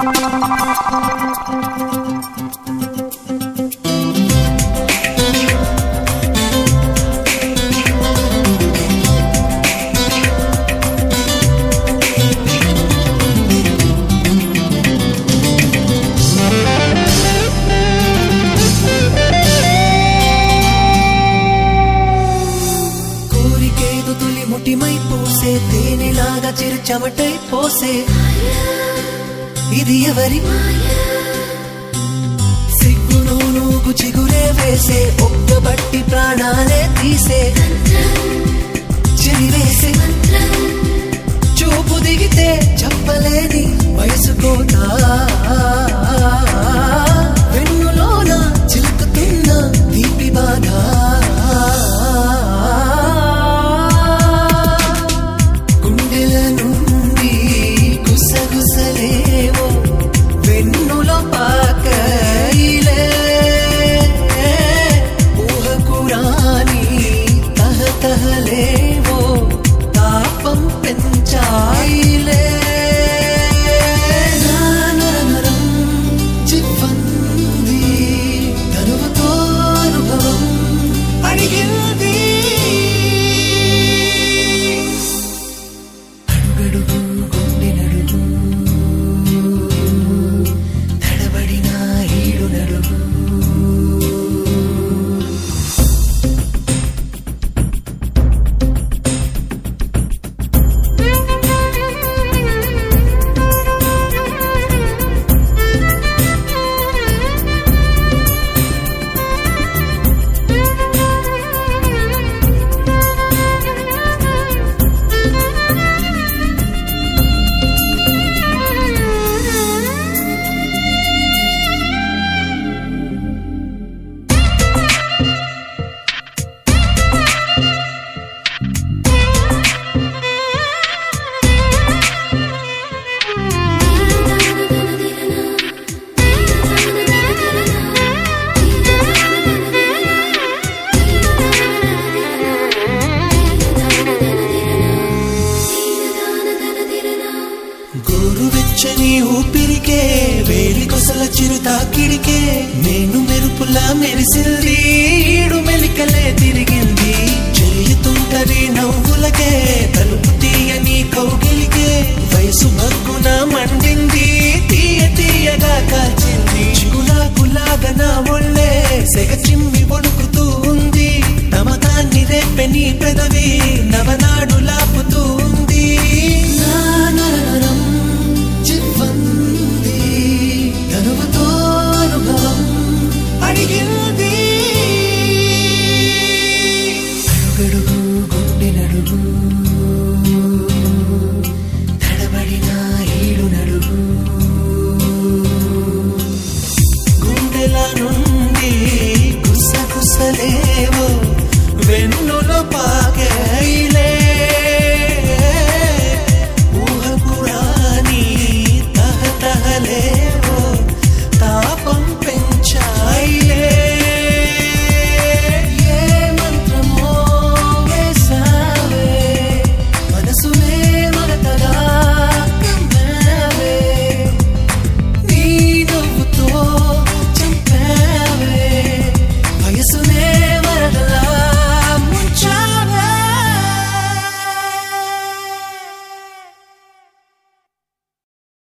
కోరికేదు తులి ముటిమై పోసే తేనెలాగా చిరు చెమటై పోసే ఇది ఎవరి సిగ్గును నూగు చిగురే వేసే ఒక్కబట్టి ప్రాణాలే తీసే చెరివేసే చూపు దిగితే చెప్పలేని వయసుకోతా వెన్నులోన చిలుకుతున్న తీపి బాధ గుండెల నుండి గుసగుసలేవో వెన్నులో పాకైలే ఊహకు రాని తహతహలేవో తాపం పెంచాయిలే నా నరనరం చిప్పంది తనువుతో అనుభవం అడిగింది అడుగడుగు గుండె నడుగు తడబడిన ఈడు నడుగు గోరువెచ్చని ఊపిరికే వేలి కొసల చిరు తాకిడికే నేను మెరుపులా మెరిసింది ఈడు మెలికలే తిరిగింది చేయుతుంటది నవ్వులకే తలుపు తీయని కౌగిలికే వయసు మగ్గున మండింది